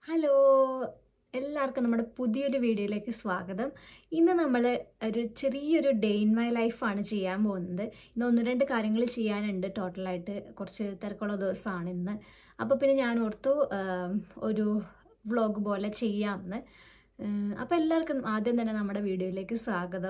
hello എല്ലാവർക്കും നമ്മുടെ പുതിയൊരു വീഡിയോയിലേക്ക് സ്വാഗതം ഇന്ന് നമ്മൾ ഒരു ചെറിയൊരു ഡേ ഇൻ മൈ ലൈഫാണ് ചെയ്യാൻ പോകുന്നത് ഇന്ന് ഒന്ന് രണ്ട് കാര്യങ്ങൾ ചെയ്യാനുണ്ട് ടോട്ടലായിട്ട് കുറച്ച് തിരക്കുള്ള ദിവസമാണ് ഇന്ന് അപ്പോൾ പിന്നെ ഞാൻ ഓർത്തു ആം, ഒരു വ്ളോഗ് പോലെ ചെയ്യാമെന്ന് അപ്പോൾ എല്ലാവർക്കും ആദ്യം തന്നെ നമ്മുടെ വീഡിയോയിലേക്ക് സ്വാഗതം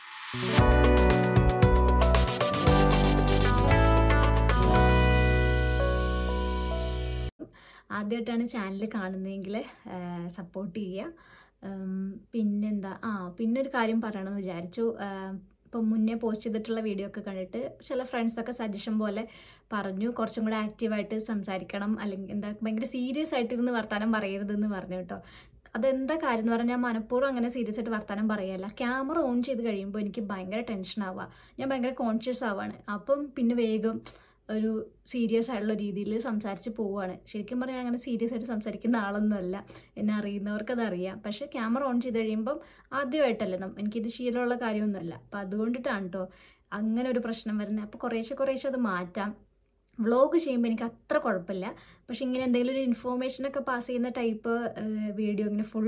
ആദ്യമായിട്ടാണ് ചാനൽ കാണുന്നതെങ്കിൽ സപ്പോർട്ട് ചെയ്യുക ഉം, പിന്നെന്താ ആ പിന്നെ ഒരു കാര്യം പറയണമെന്ന് വിചാരിച്ചു ആം, ഇപ്പം മുന്നേ പോസ്റ്റ് ചെയ്തിട്ടുള്ള വീഡിയോ ഒക്കെ കണ്ടിട്ട് ചില ഫ്രണ്ട്സൊക്കെ സജഷൻ പോലെ പറഞ്ഞു കുറച്ചും കൂടെ ആക്റ്റീവായിട്ട് സംസാരിക്കണം അല്ലെങ്കിൽ എന്താ ഭയങ്കര സീരിയസ് ആയിട്ടിരുന്ന് വർത്താനം പറയരുതെന്ന് പറഞ്ഞു കേട്ടോ അതെന്താ കാര്യം എന്ന് പറഞ്ഞാൽ ഞാൻ മനഃപൂർവ്വം അങ്ങനെ സീരിയസ് ആയിട്ട് വർത്താനം പറയല്ല ക്യാമറ ഓൺ ചെയ്ത് കഴിയുമ്പോൾ എനിക്ക് ഭയങ്കര ടെൻഷൻ ആവുക ഞാൻ ഭയങ്കര കോൺഷ്യസ് ആവാണ് അപ്പം പിന്നെ വേഗം ഒരു സീരിയസ് ആയിട്ടുള്ള രീതിയിൽ സംസാരിച്ച് പോവുകയാണ് ശരിക്കും പറഞ്ഞാൽ അങ്ങനെ സീരിയസ് ആയിട്ട് സംസാരിക്കുന്ന ആളൊന്നുമല്ല എന്നെ അറിയുന്നവർക്കത് അറിയാം പക്ഷേ ക്യാമറ ഓൺ ചെയ്ത് കഴിയുമ്പം ആദ്യമായിട്ടല്ലേ നം എനിക്കിത് ശീലമുള്ള കാര്യമൊന്നുമല്ല അപ്പം അതുകൊണ്ടിട്ടാണ് കേട്ടോ അങ്ങനെ ഒരു പ്രശ്നം വരുന്നത് അപ്പോൾ കുറേശ്ശെ കുറേശ്ശെ അത് മാറ്റാം വ്ളോഗ് ചെയ്യുമ്പോൾ എനിക്ക് അത്ര കുഴപ്പമില്ല പക്ഷെ ഇങ്ങനെ എന്തെങ്കിലും ഒരു ഇൻഫോർമേഷനൊക്കെ പാസ് ചെയ്യുന്ന ടൈപ്പ് വീഡിയോ ഇങ്ങനെ ഫുൾ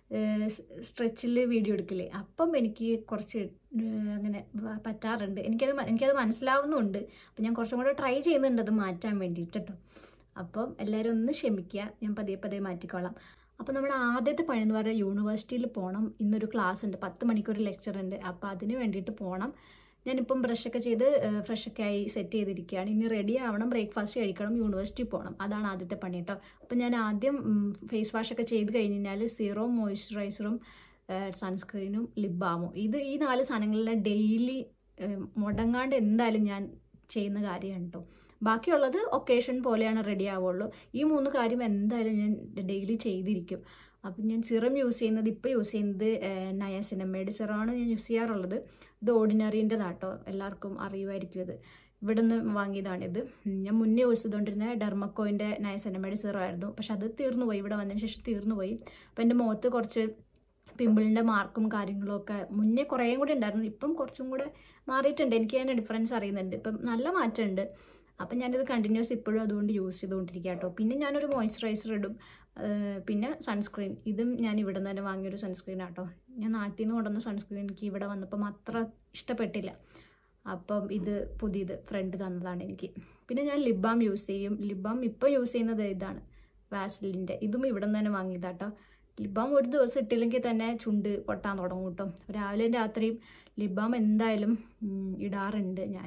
സ്ട്രെച്ചിൽ വീഡിയോ എടുക്കില്ലേ അപ്പം എനിക്ക് കുറച്ച് ഏഹ്, അങ്ങനെ വ- പറ്റാറുണ്ട് എനിക്കത് മ- എനിക്കത് മനസ്സിലാവുന്നുണ്ട് അപ്പം ഞാൻ കുറച്ചും കൂടെ ട്രൈ ചെയ്യുന്നുണ്ട് അത് മാറ്റാൻ വേണ്ടിയിട്ട് കേട്ടോ അപ്പം എല്ലാവരും ഒന്ന് ക്ഷമിക്കുക ഞാൻ പതിയെ പതിയെ മാറ്റിക്കോളാം അപ്പോൾ നമ്മുടെ ആദ്യത്തെ പണി എന്ന് പറയുന്നത് യൂണിവേഴ്സിറ്റിയിൽ പോകണം ഇന്നൊരു ക്ലാസ് ഉണ്ട് പത്ത് മണിക്കൂർ ലെക്ചർ ഉണ്ട് അപ്പോൾ അതിന് വേണ്ടിയിട്ട് പോകണം ഞാനിപ്പം ബ്രഷൊക്കെ ചെയ്ത് ഫ്രഷൊക്കെ ആയി സെറ്റ് ചെയ്തിരിക്കുകയാണ് ഇനി റെഡി ആവണം ബ്രേക്ക്ഫാസ്റ്റ് കഴിക്കണം യൂണിവേഴ്സിറ്റി പോകണം അതാണ് ആദ്യത്തെ പണി കേട്ടോ അപ്പം ഞാൻ ആദ്യം ഫേസ് വാഷൊക്കെ ചെയ്ത് കഴിഞ്ഞ് കഴിഞ്ഞാൽ സീറോ മോയ്സ്ചറൈസറും സൺസ്ക്രീനും ലിപ് ബാമും ഇത് ഈ നാല് സാധനങ്ങളിൽ ഡെയിലി മുടങ്ങാണ്ട് എന്തായാലും ഞാൻ ചെയ്യുന്ന കാര്യമാണ് കേട്ടോ ബാക്കിയുള്ളത് ഒക്കേഷൻ പോലെയാണ് റെഡി ആവുള്ളൂ ഈ മൂന്ന് കാര്യം എന്തായാലും ഞാൻ ഡെയിലി ചെയ്തിരിക്കും അപ്പം ഞാൻ സിറം യൂസ് ചെയ്യുന്നത് ഇപ്പോൾ യൂസ് ചെയ്യുന്നത് നയാസിനമേഡ് സിറമാണ് ഞാൻ യൂസ് ചെയ്യാറുള്ളത് ഇത് ഓർഡിനറിൻ്റെതാട്ടോ എല്ലാവർക്കും അറിയുമായിരിക്കും ഇത് ഇവിടെ നിന്ന് വാങ്ങിയതാണിത് ഉം, ഞാൻ മുന്നേ യൂസ് ചെയ്തുകൊണ്ടിരുന്ന ഡെർമക്കോയിൻ്റെ നയസനമേഡ് സിറം ആയിരുന്നു പക്ഷെ അത് തീർന്നു പോയി ഇവിടെ വന്നതിന് ശേഷം തീർന്നു പോയി അപ്പം എൻ്റെ മുഖത്ത് കുറച്ച് പിമ്പിളിൻ്റെ മാർക്കും കാര്യങ്ങളും ഒക്കെ മുന്നേ കുറേയും കൂടി ഉണ്ടായിരുന്നു ഇപ്പം കുറച്ചും കൂടെ മാറിയിട്ടുണ്ട് എനിക്ക് അതിന് ഡിഫറൻസ് അറിയുന്നുണ്ട് ഇപ്പം നല്ല മാറ്റമുണ്ട് അപ്പം ഞാനിത് കണ്ടിന്യൂസ് ഇപ്പോഴും അതുകൊണ്ട് യൂസ് ചെയ്തുകൊണ്ടിരിക്കുക കേട്ടോ പിന്നെ ഞാനൊരു മോയ്സ്ചറൈസർ ഇടും ഏഹ് പിന്നെ സൺസ്ക്രീൻ ഇതും ഞാൻ ഇവിടെ നിന്ന് തന്നെ വാങ്ങിയൊരു സൺസ്ക്രീൻ ആട്ടോ ഞാൻ നാട്ടിൽ നിന്ന് കൊണ്ടുവന്ന സൺസ്ക്രീൻ എനിക്ക് ഇവിടെ വന്നപ്പം അത്ര ഇഷ്ടപ്പെട്ടില്ല അപ്പം ഇത് പുതിയത് ഫ്രണ്ട് തന്നതാണ് എനിക്ക് പിന്നെ ഞാൻ ലിപ് ബാം യൂസ് ചെയ്യും ലിപ് ബാം ഇപ്പോൾ യൂസ് ചെയ്യുന്നത് ഇതാണ് വാസലിൻ്റെ ഇതും ഇവിടെ നിന്ന് തന്നെ വാങ്ങിയതാട്ടോ ലിപ് ബാം ഒരു ദിവസം ഇട്ടില്ലെങ്കിൽ തന്നെ ചുണ്ട് പൊട്ടാൻ തുടങ്ങും കേട്ടോ രാവിലെയും രാത്രിയും ലിപ് ബാം എന്തായാലും ഉം, ഇടാറുണ്ട് ഞാൻ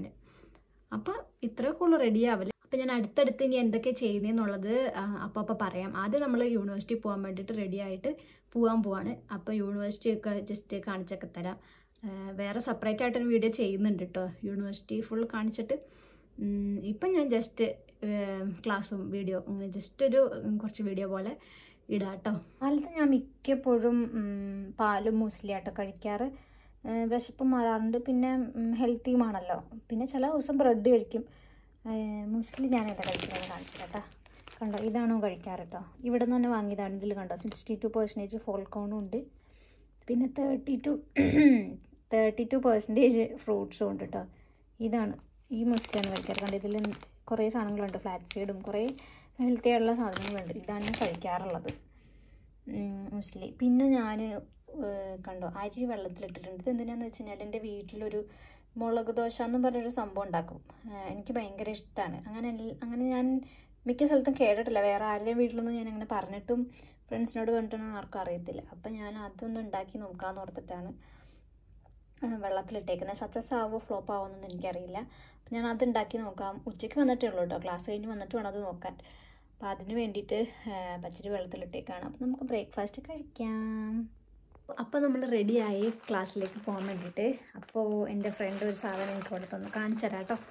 അപ്പം ഇത്രയൊക്കെ ഉള്ളു റെഡി ആവില്ല അപ്പം ഞാൻ അടുത്തടുത്ത് ഇനി എന്തൊക്കെ ചെയ്യുന്നതെന്നുള്ളത് അപ്പോൾ അപ്പോൾ പറയാം ആദ്യം നമ്മൾ യൂണിവേഴ്സിറ്റി പോകാൻ വേണ്ടിയിട്ട് റെഡി ആയിട്ട് പോകാൻ പോവാണ് അപ്പോൾ യൂണിവേഴ്സിറ്റി ഒക്കെ ജസ്റ്റ് കാണിച്ചൊക്കെ തരാം ആ, വേറെ സെപ്പറേറ്റ് ആയിട്ടൊരു വീഡിയോ ചെയ്യുന്നുണ്ട് കേട്ടോ യൂണിവേഴ്സിറ്റി ഫുൾ കാണിച്ചിട്ട് ഉം, ഇപ്പം ഞാൻ ജസ്റ്റ് ക്ലാസ്സും വീഡിയോ അങ്ങനെ ജസ്റ്റ് ഒരു ഉം, കുറച്ച് വീഡിയോ പോലെ ഇടാം കേട്ടോ കാലത്ത് ഞാൻ മിക്കപ്പോഴും ഉം, പാലും മൂസ്ലിയാട്ടോ കഴിക്കാറ് ഏഹ് വിശപ്പ് മാറാറുണ്ട് പിന്നെ ഹെൽത്തിയുമാണല്ലോ പിന്നെ ചില ദിവസം ബ്രെഡ് കഴിക്കും ഏഹ് മുസ്ലി ഞാൻ ഏതാ കഴിക്കുന്നത് കാണിച്ചു കേട്ടോ കണ്ടോ ഇതാണോ കഴിക്കാറ് കേട്ടോ ഇവിടെ നിന്ന് തന്നെ വാങ്ങിയതാണ് ഇതിൽ കണ്ടോ സിക്സ്റ്റി ടു പെർസെൻറ്റേജ് ഫോൾക്കോണും ഉണ്ട് പിന്നെ thirty two thirty two percentage ഫ്രൂട്ട്സും ഉണ്ട് കേട്ടോ ഇതാണ് ഈ മുസ്ലിയാണ് കഴിക്കാറ് കണ്ടോ ഇതിൽ കുറേ സാധനങ്ങളുണ്ട് ഫ്ലാറ്റ് സീഡും കുറേ ഹെൽത്തി ആയിട്ടുള്ള സാധനങ്ങളുണ്ട് ഇതാണ് ഞാൻ കഴിക്കാറുള്ളത് മുസ്ലി പിന്നെ ഞാൻ കണ്ടോ അരി വെള്ളത്തിലിട്ടിട്ടുണ്ട് ഇത് എന്തിനാന്ന് വെച്ച് കഴിഞ്ഞാൽ എൻ്റെ വീട്ടിലൊരു മുളക് ദോശ എന്ന് പറഞ്ഞൊരു സംഭവം ഉണ്ടാക്കും ഏഹ് എനിക്ക് ഭയങ്കര ഇഷ്ടമാണ് അങ്ങനെ എല്ല- അങ്ങനെ ഞാൻ മിക്ക സ്ഥലത്തും കേട്ടിട്ടില്ല വേറെ ആരുടെയും വീട്ടിലൊന്നും ഞാൻ അങ്ങനെ പറഞ്ഞിട്ടും ഫ്രണ്ട്സിനോട് പറഞ്ഞിട്ടൊന്നും ആർക്കും അറിയത്തില്ല അപ്പം ഞാൻ അതൊന്ന് ഉണ്ടാക്കി നോക്കാമെന്ന് ഓർത്തിട്ടാണ് ഏഹ് വെള്ളത്തിലിട്ടേക്കുന്നത് സക്സസ് ആവോ ഫ്ലോപ്പ് ആവോ എന്നൊന്നും എനിക്കറിയില്ല അപ്പം ഞാൻ അത് ഉണ്ടാക്കി നോക്കാം ഉച്ചയ്ക്ക് വന്നിട്ടേ ഉള്ളൂ കേട്ടോ ക്ലാസ് കഴിഞ്ഞ് വന്നിട്ട് വേണം അത് നോക്കാൻ അപ്പം അതിന് വേണ്ടിയിട്ട് ഏഹ് പച്ചരി വെള്ളത്തിലിട്ടേക്കാണ് അപ്പം നമുക്ക് ബ്രേക്ക്ഫാസ്റ്റ് കഴിക്കാം അപ്പോൾ നമ്മൾ റെഡിയായി ക്ലാസ്സിലേക്ക് പോകാൻ വേണ്ടിയിട്ട് അപ്പോൾ എൻ്റെ ഫ്രണ്ട് ഒരു സാധനം എനിക്ക് കൊണ്ട് തന്നു കാണിച്ചു തരാം കേട്ടോ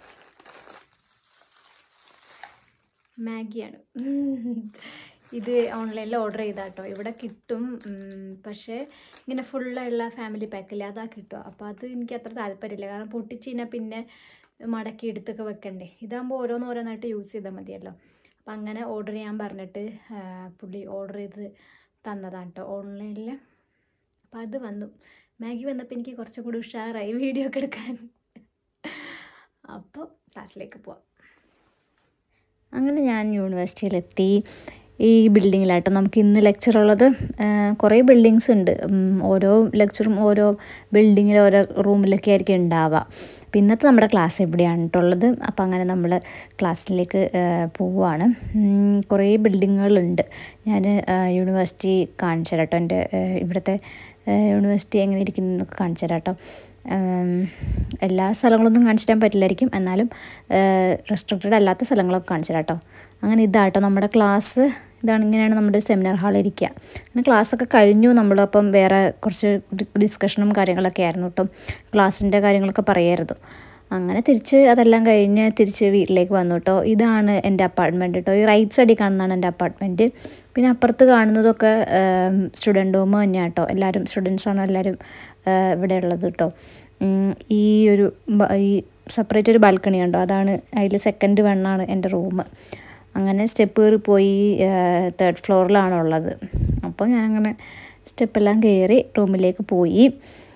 മാഗിയാണ് ഇത് ഓൺലൈനിൽ ഓർഡർ ചെയ്താൽ കേട്ടോ ഇവിടെ കിട്ടും ഉം, പക്ഷേ ഇങ്ങനെ ഫുള്ളുള്ള ഫാമിലി പാക്കില്ല അതാ കിട്ടുക അപ്പോൾ അത് എനിക്ക് അത്ര താല്പര്യമില്ല കാരണം പൊട്ടിച്ചിനെ പിന്നെ മടക്കി എടുത്തൊക്കെ വെക്കണ്ടേ ഇതാകുമ്പോൾ ഓരോന്ന് ഓരോന്നായിട്ട് യൂസ് ചെയ്താൽ മതിയല്ലോ അപ്പം അങ്ങനെ ഓർഡർ ചെയ്യാൻ പറഞ്ഞിട്ട് ആ, പുള്ളി ഓർഡർ ചെയ്ത് തന്നതാണ് കേട്ടോ ഓൺലൈനിൽ അപ്പം അത് വന്നു മാഗി വന്നപ്പോൾ എനിക്ക് കുറച്ചും കൂടി ഉഷാറായി വീഡിയോ ഒക്കെ എടുക്കാൻ അപ്പോൾ ക്ലാസ്സിലേക്ക് പോവാം അങ്ങനെ ഞാൻ യൂണിവേഴ്സിറ്റിയിലെത്തി ഈ ബിൽഡിങ്ങിലാട്ടോ നമുക്ക് ഇന്ന് ലെക്ചർ ഉള്ളത് കുറേ ബിൽഡിങ്സ് ഉണ്ട് ഉം, ഓരോ ലെക്ചറും ഓരോ ബിൽഡിങ്ങിൽ ഓരോ റൂമിലൊക്കെ ആയിരിക്കും ഉണ്ടാവുക അപ്പം ഇന്നത്തെ നമ്മുടെ ക്ലാസ് ഇവിടെയാണ് കേട്ടുള്ളത് അപ്പം അങ്ങനെ നമ്മൾ ക്ലാസ്സിലേക്ക് പോവുകയാണ് ഉം, കുറേ ബിൽഡിങ്ങുകളുണ്ട് ഞാൻ യൂണിവേഴ്സിറ്റി കാണിച്ചു തരാം കേട്ടോ എൻ്റെ ഇവിടുത്തെ യൂണിവേഴ്സിറ്റി എങ്ങനെ ഇരിക്കുന്നതൊക്കെ കാണിച്ചു തരാം കേട്ടോ ഉം, എല്ലാ സ്ഥലങ്ങളൊന്നും കാണിച്ചു തരാൻ പറ്റില്ലായിരിക്കും എന്നാലും റെസ്ട്രിക്റ്റഡ് അല്ലാത്ത സ്ഥലങ്ങളൊക്കെ കാണിച്ചു തരാം കേട്ടോ അങ്ങനെ ഇതാട്ടോ നമ്മുടെ ക്ലാസ് ഇതാണ് ഇങ്ങനെയാണ് നമ്മുടെ സെമിനാർ ഹാളിൽ ഇരിക്കുക അങ്ങനെ ക്ലാസ്സൊക്കെ കഴിഞ്ഞു നമ്മളപ്പം വേറെ കുറച്ച് ഡിസ്കഷനും കാര്യങ്ങളൊക്കെ ആയിരുന്നു കേട്ടോ ക്ലാസ്സിൻ്റെ കാര്യങ്ങളൊക്കെ പറയായിരുന്നു അങ്ങനെ തിരിച്ച് അതെല്ലാം കഴിഞ്ഞ് തിരിച്ച് വീട്ടിലേക്ക് വന്നു കേട്ടോ ഇതാണ് എൻ്റെ അപ്പാർട്ട്മെൻറ്റ് കേട്ടോ ഈ റൈറ്റ് സൈഡിൽ കാണുന്നതാണ് എൻ്റെ അപ്പാർട്ട്മെൻറ്റ് പിന്നെ അപ്പുറത്ത് കാണുന്നതൊക്കെ സ്റ്റുഡൻറ്റ് റൂം തന്നെയാണ് കേട്ടോ എല്ലാവരും സ്റ്റുഡൻസാണ് എല്ലാവരും ആഹ് ഇവിടെ ഉള്ളത് കേട്ടോ ഉം, ഈ ഒരു ബ- ഈ സെപ്പറേറ്റ് ഒരു ബാൽക്കണി ഉണ്ടോ അതാണ് അതിൽ സെക്കൻഡ് വണ്ണാണ് എൻ്റെ റൂം അങ്ങനെ സ്റ്റെപ്പ് കയറി പോയി തേർഡ് ഫ്ലോറിലാണ് ഉള്ളത് അപ്പോൾ ഞാനങ്ങനെ സ്റ്റെപ്പെല്ലാം കയറി റൂമിലേക്ക് പോയി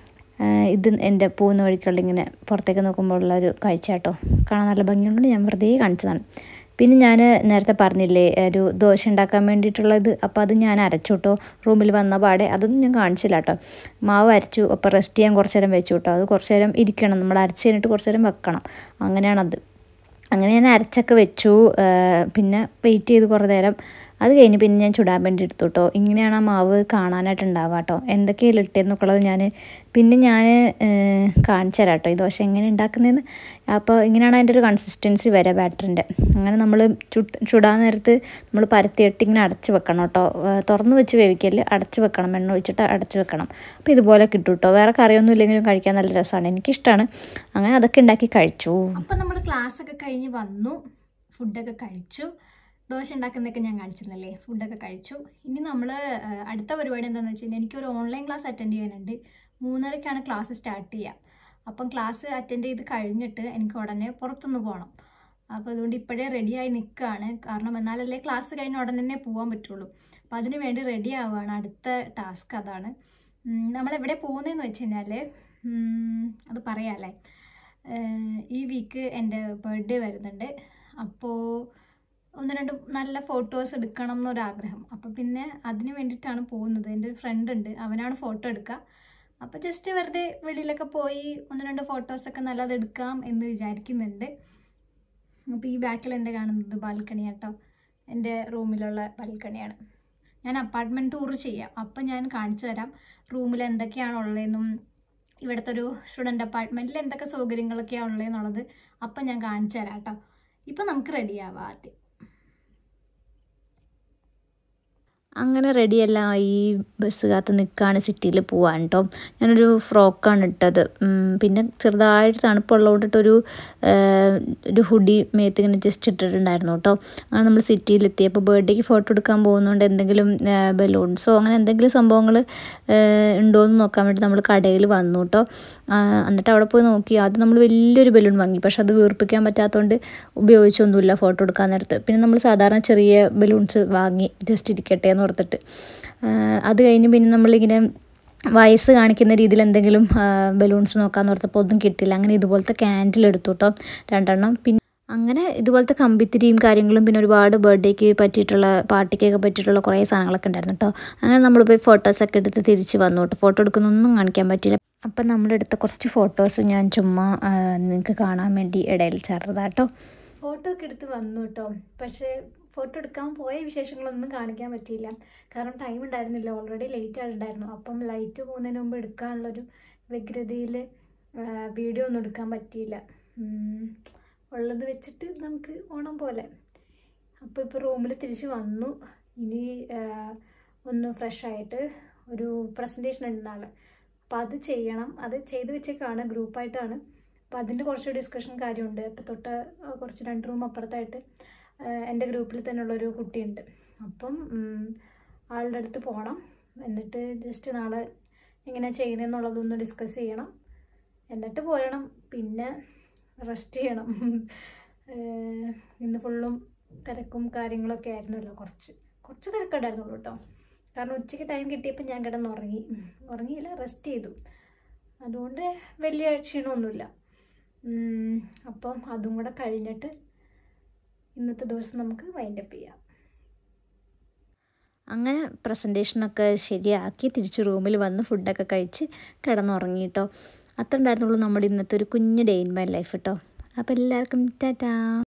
ആഹ് ഇത് എൻ്റെ പോകുന്ന വഴിക്കുള്ള ഇങ്ങനെ പുറത്തേക്ക് നോക്കുമ്പോൾ ഉള്ള ഒരു കാഴ്ച കേട്ടോ കാണാൻ നല്ല ഭംഗിയുണ്ട് ഞാൻ വെറുതെ കാണിച്ചതാണ് പിന്നെ ഞാൻ നേരത്തെ പറഞ്ഞില്ലേ ഒരു ദോശ ഉണ്ടാക്കാൻ വേണ്ടിയിട്ടുള്ളത് അപ്പോൾ അത് ഞാൻ അരച്ചു കേട്ടോ റൂമിൽ വന്ന പാടെ അതൊന്നും ഞാൻ കാണിച്ചില്ല കേട്ടോ മാവ് അരച്ചു അപ്പോൾ റെസ്റ്റ് ചെയ്യാൻ കുറച്ച് നേരം വെച്ചു കേട്ടോ അത് കുറച്ച് നേരം ഇരിക്കണം നമ്മൾ അരച്ച് കഴിഞ്ഞിട്ട് കുറച്ച് നേരം വെക്കണം അങ്ങനെയാണത് അങ്ങനെ ഞാൻ അരച്ചൊക്കെ വെച്ചു ആ, പിന്നെ വെയിറ്റ് ചെയ്ത് കുറേ നേരം അത് കഴിഞ്ഞ് പിന്നെ ഞാൻ ചുടാൻ വേണ്ടി എടുത്തു കേട്ടോ ഇങ്ങനെയാണ് ആ മാവ് കാണാനായിട്ട് ഉണ്ടാവുക കേട്ടോ എന്തൊക്കെയാണ് ഇട്ടതെന്നൊക്കെ ഉള്ളത് ഞാൻ പിന്നെ ഞാൻ കാണിച്ചു തരാം കേട്ടോ ഈ ദോശ എങ്ങനെ ഉണ്ടാക്കുന്നതെന്ന് അപ്പോൾ ഇങ്ങനെയാണ് അതിൻ്റെ ഒരു കൺസിസ്റ്റൻസി വരെ ബാറ്ററിൻ്റെ അങ്ങനെ നമ്മൾ ചുട്ട് ചുടാൻ നേരത്ത് നമ്മൾ പരത്തിയിട്ട് ഇങ്ങനെ അടച്ച് വെക്കണം കേട്ടോ ആ, തുറന്ന് വെച്ച് വേവിക്കല് അടച്ച് വെക്കണം എണ്ണ ഒഴിച്ചിട്ട് അടച്ച് വെക്കണം അപ്പോൾ ഇതുപോലെ കിട്ടും കേട്ടോ വേറെ കറിയൊന്നും ഇല്ലെങ്കിലും കഴിക്കാൻ നല്ല രസമാണ് എനിക്കിഷ്ടമാണ് അങ്ങനെ അതൊക്കെ ഉണ്ടാക്കി കഴിച്ചു അപ്പം നമ്മുടെ ക്ലാസ് ഒക്കെ കഴിഞ്ഞ് വന്നു ഫുഡൊക്കെ കഴിച്ചു ദോശ ഉണ്ടാക്കുന്നതൊക്കെ ഞാൻ കാണിച്ചിരുന്നല്ലേ ഫുഡൊക്കെ കഴിച്ചു ഇനി നമ്മൾ അടുത്ത പരിപാടി എന്താണെന്ന് വെച്ച് കഴിഞ്ഞാൽ എനിക്കൊരു ഓൺലൈൻ ക്ലാസ് അറ്റൻഡ് ചെയ്യാനുണ്ട് മൂന്നരയ്ക്കാണ് ക്ലാസ് സ്റ്റാർട്ട് ചെയ്യുക അപ്പം ക്ലാസ് അറ്റൻഡ് ചെയ്ത് കഴിഞ്ഞിട്ട് എനിക്ക് ഉടനെ പുറത്തുനിന്ന് പോകണം അപ്പോൾ അതുകൊണ്ട് ഇപ്പോഴേ റെഡിയായി നിൽക്കുകയാണ് കാരണം എന്നാലല്ലേ ക്ലാസ് കഴിഞ്ഞ ഉടനെ തന്നെ പോകാൻ പറ്റുള്ളൂ അപ്പോൾ അതിന് വേണ്ടി റെഡി ആവുകയാണ് അടുത്ത ടാസ്ക് അതാണ് ഉം, നമ്മളെവിടെ പോകുന്നതെന്ന് വെച്ച് കഴിഞ്ഞാൽ അത് പറയാമല്ലേ ഏഹ് ഈ വീക്ക് എൻ്റെ ബർത്ത്ഡേ വരുന്നുണ്ട് അപ്പോൾ ഒന്ന് രണ്ട് നല്ല ഫോട്ടോസ് എടുക്കണം എന്നൊരാഗ്രഹം അപ്പോൾ പിന്നെ അതിന് വേണ്ടിയിട്ടാണ് പോകുന്നത് എൻ്റെ ഒരു ഫ്രണ്ട് ഉണ്ട് അവനാണ് ഫോട്ടോ എടുക്കുക അപ്പോൾ ജസ്റ്റ് വെറുതെ വെളിയിലൊക്കെ പോയി ഒന്ന് രണ്ട് ഫോട്ടോസൊക്കെ നല്ലത് എടുക്കാം എന്ന് വിചാരിക്കുന്നുണ്ട് അപ്പോൾ ഈ ബാക്കിൽ എൻ്റെ കാണുന്നത് ബാൽക്കണി കേട്ടോ എൻ്റെ റൂമിലുള്ള ബാൽക്കണിയാണ് ഞാൻ അപ്പാർട്ട്മെൻറ്റ് ടൂർ ചെയ്യാം അപ്പം ഞാൻ കാണിച്ചു തരാം റൂമിൽ എന്തൊക്കെയാണ് ഉള്ളതെന്നും ഇവിടുത്തെ ഒരു സ്റ്റുഡൻറ്റ് അപ്പാർട്ട്മെൻറ്റിൽ എന്തൊക്കെ സൗകര്യങ്ങളൊക്കെയാണ് ഉള്ളതെന്നുള്ളത് അപ്പം ഞാൻ കാണിച്ചു തരാം കേട്ടോ ഇപ്പം നമുക്ക് റെഡിയാവാം ആദ്യം അങ്ങനെ റെഡിയെല്ലാം ഈ ബസ് കാത്ത് നിൽക്കുകയാണ് സിറ്റിയിൽ പോവാൻ കേട്ടോ ഞാനൊരു ഫ്രോക്കാണ് ഇട്ടത് ഉം, പിന്നെ ചെറുതായിട്ട് തണുപ്പുള്ളതുകൊണ്ടിട്ടൊരു ഒരു ഹുഡി മേത്ത് ഇങ്ങനെ ജസ്റ്റ് ഇട്ടിട്ടുണ്ടായിരുന്നു കേട്ടോ അങ്ങനെ നമ്മൾ സിറ്റിയിലെത്തിയപ്പോൾ ബർത്ത്ഡേക്ക് ഫോട്ടോ എടുക്കാൻ പോകുന്നതുകൊണ്ട് എന്തെങ്കിലും ബലൂൺസോ അങ്ങനെ എന്തെങ്കിലും സംഭവങ്ങൾ ഉണ്ടോ എന്ന് നോക്കാൻ വേണ്ടി നമ്മൾ കടയിൽ വന്നു കേട്ടോ ആ, എന്നിട്ട് അവിടെ പോയി നോക്കി ആദ്യം നമ്മൾ വലിയൊരു ബലൂൺ വാങ്ങി പക്ഷെ അത് വീർപ്പിക്കാൻ പറ്റാത്തതുകൊണ്ട് ഉപയോഗിച്ചൊന്നുമില്ല ഫോട്ടോ എടുക്കാൻ നേരത്ത് പിന്നെ നമ്മൾ സാധാരണ ചെറിയ ബലൂൺസ് വാങ്ങി ജസ്റ്റ് ഇരിക്കട്ടെ എന്ന് ഓർത്തിട്ട് ആ, അത് കഴിഞ്ഞ് പിന്നെ നമ്മളിങ്ങനെ വയസ്സ് കാണിക്കുന്ന രീതിയിൽ എന്തെങ്കിലും ബലൂൺസ് നോക്കാമെന്ന് ഓർത്തപ്പോൾ ഒന്നും കിട്ടില്ല അങ്ങനെ ഇതുപോലത്തെ ക്യാൻഡിൽ എടുത്തു കേട്ടോ രണ്ടെണ്ണം പിന്നെ അങ്ങനെ ഇതുപോലത്തെ കമ്പിത്തിരിയും കാര്യങ്ങളും പിന്നെ ഒരുപാട് ബർത്ത്ഡേക്ക് പറ്റിയിട്ടുള്ള പാർട്ടിക്കൊക്കെ പറ്റിയിട്ടുള്ള കുറേ സാധനങ്ങളൊക്കെ ഉണ്ടായിരുന്നു കേട്ടോ അങ്ങനെ നമ്മൾ പോയി ഫോട്ടോസൊക്കെ എടുത്ത് തിരിച്ച് വന്നു കേട്ടോ ഫോട്ടോ എടുക്കുന്നൊന്നും കാണിക്കാൻ പറ്റില്ല അപ്പം നമ്മളെടുത്ത കുറച്ച് ഫോട്ടോസ് ഞാൻ ചുമ്മാ നിങ്ങൾക്ക് കാണാൻ വേണ്ടി ഇടയിൽ ചേർത്തതാട്ടോ ഫോട്ടോ ഒക്കെ എടുത്ത് വന്നു കേട്ടോ പക്ഷേ ഫോട്ടോ എടുക്കാൻ പോയ വിശേഷങ്ങളൊന്നും കാണിക്കാൻ പറ്റിയില്ല കാരണം ടൈം ഉണ്ടായിരുന്നില്ല ഓൾറെഡി ലേറ്റ് ആയിട്ടുണ്ടായിരുന്നു അപ്പം ലൈറ്റ് പോകുന്നതിന് മുമ്പ് എടുക്കാനുള്ളൊരു വ്യഗ്രതയിൽ വീഡിയോ ഒന്നും എടുക്കാൻ പറ്റിയില്ല ഉം, ഉള്ളത് വെച്ചിട്ട് നമുക്ക് ഓണം പോലെ അപ്പോൾ ഇപ്പോൾ റൂമിൽ തിരിച്ച് വന്നു ഇനി ആ, ഒന്ന് ഫ്രഷ് ആയിട്ട് ഒരു പ്രസൻറ്റേഷൻ ഉണ്ട് നാളെ അപ്പോൾ അത് ചെയ്യണം അത് ചെയ്ത് വെച്ചേക്കാണ് ഗ്രൂപ്പായിട്ടാണ് അപ്പോൾ അതിൻ്റെ കുറച്ച് ഡിസ്കഷൻ കാര്യമുണ്ട് അപ്പോൾ തൊട്ട് ആ, കുറച്ച് രണ്ട് റൂം അപ്പുറത്തായിട്ട് ആ, എൻ്റെ ഗ്രൂപ്പിൽ തന്നെയുള്ളൊരു കുട്ടിയുണ്ട് അപ്പം ഉം, ആളുടെ അടുത്ത് പോകണം എന്നിട്ട് ജസ്റ്റ് നാളെ എങ്ങനെയാണ് ചെയ്യുന്നതെന്നുള്ളതൊന്ന് ഡിസ്കസ് ചെയ്യണം എന്നിട്ട് പോരണം പിന്നെ റെസ്റ്റ് ചെയ്യണം ഏഹ് ഇന്ന് ഫുള്ളും തിരക്കും കാര്യങ്ങളൊക്കെ ആയിരുന്നല്ലോ കുറച്ച് കുറച്ച് തിരക്കുണ്ടായിരുന്നുള്ളൂ കേട്ടോ കാരണം ഉച്ചയ്ക്ക് ടൈം കിട്ടിയപ്പോൾ ഞാൻ കിടന്ന് ഉറങ്ങി ഉറങ്ങിയില്ല റെസ്റ്റ് ചെയ്തു അതുകൊണ്ട് വലിയ ക്ഷീണമൊന്നുമില്ല ഉം, അപ്പം അതും കൂടെ കഴിഞ്ഞിട്ട് ഇന്നത്തെ ദിവസം നമുക്ക് വൈൻഡപ്പ് ചെയ്യാം അങ്ങനെ പ്രസൻറ്റേഷനൊക്കെ ശരിയാക്കി തിരിച്ച് റൂമിൽ വന്ന് ഫുഡൊക്കെ കഴിച്ച് കിടന്നുറങ്ങി കേട്ടോ അത്ര ഉണ്ടായിരുന്നുള്ളൂ നമ്മുടെ ഇന്നത്തെ ഒരു കുഞ്ഞ് ഡേ ഇൻ മൈ ലൈഫ് കേട്ടോ അപ്പോൾ എല്ലാവർക്കും ടാറ്റാ